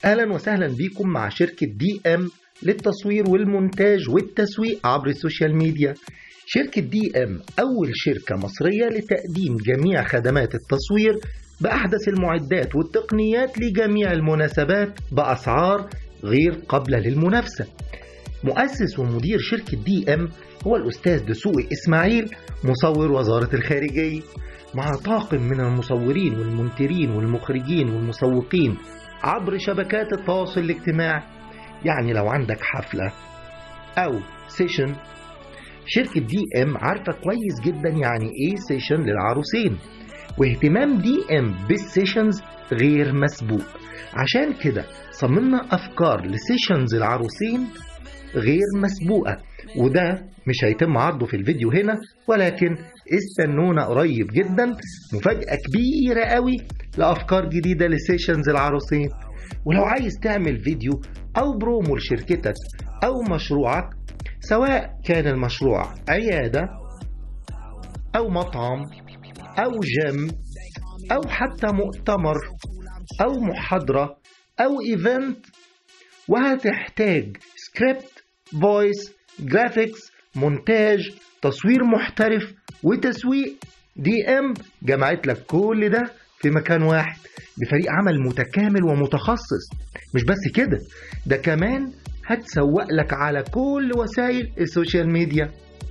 اهلا وسهلا بيكم مع شركة دي ام للتصوير والمونتاج والتسويق عبر السوشيال ميديا شركة دي ام اول شركة مصرية لتقديم جميع خدمات التصوير باحدث المعدات والتقنيات لجميع المناسبات باسعار غير قابلة للمنافسة مؤسس ومدير شركة دي ام هو الأستاذ دسوقي إسماعيل مصور وزارة الخارجية مع طاقم من المصورين والمنترين والمخرجين والمسوقين عبر شبكات التواصل الاجتماعي يعني لو عندك حفلة أو سيشن شركة دي ام عارفة كويس جدا يعني ايه سيشن للعروسين واهتمام دي ام بالسيشنز غير مسبوق عشان كده صممنا أفكار لسيشنز العروسين غير مسبوقة وده مش هيتم عرضه في الفيديو هنا ولكن استنونا قريب جدا مفاجأة كبيرة قوي لأفكار جديدة لسيشنز العروسين ولو عايز تعمل فيديو أو برومو لشركتك أو مشروعك سواء كان المشروع عيادة أو مطعم أو جيم أو حتى مؤتمر أو محاضرة أو إيفنت وهتحتاج سكريبت فويس جرافيكس مونتاج تصوير محترف وتسويق دي ام جمعت لك كل ده في مكان واحد بفريق عمل متكامل ومتخصص مش بس كده ده كمان هتسوق لك على كل وسائل السوشيال ميديا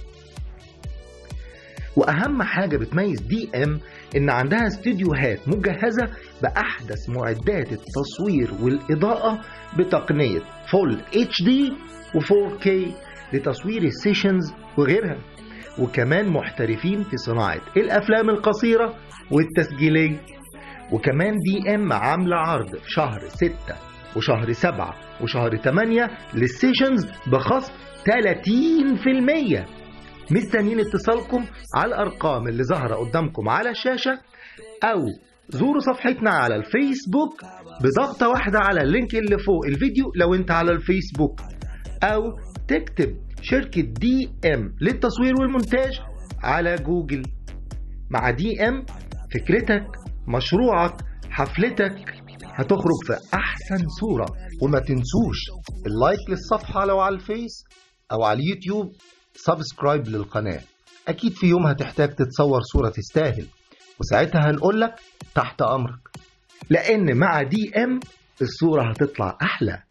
واهم حاجة بتميز دي ام ان عندها استديوهات مجهزة باحدث معدات التصوير والاضاءة بتقنية فول اتش دي و4K لتصوير السيشنز وغيرها وكمان محترفين في صناعة الأفلام القصيرة والتسجيلية وكمان دي ام عاملة عرض في شهر 6 وشهر 7 وشهر 8 للسيشنز بخصم 30% مستنيين اتصالكم على الأرقام اللي ظاهرة قدامكم على الشاشة أو زوروا صفحتنا على الفيسبوك بضغطة واحدة على اللينك اللي فوق الفيديو لو انت على الفيسبوك أو تكتب شركة دي ام للتصوير والمونتاج على جوجل مع دي ام فكرتك مشروعك حفلتك هتخرج في أحسن صورة وما تنسوش اللايك للصفحة لو على الفيس أو على اليوتيوب سبسكرايب للقناة أكيد في يوم هتحتاج تتصور صورة تستاهل وساعتها هنقولك تحت أمرك لأن مع دي ام الصورة هتطلع أحلى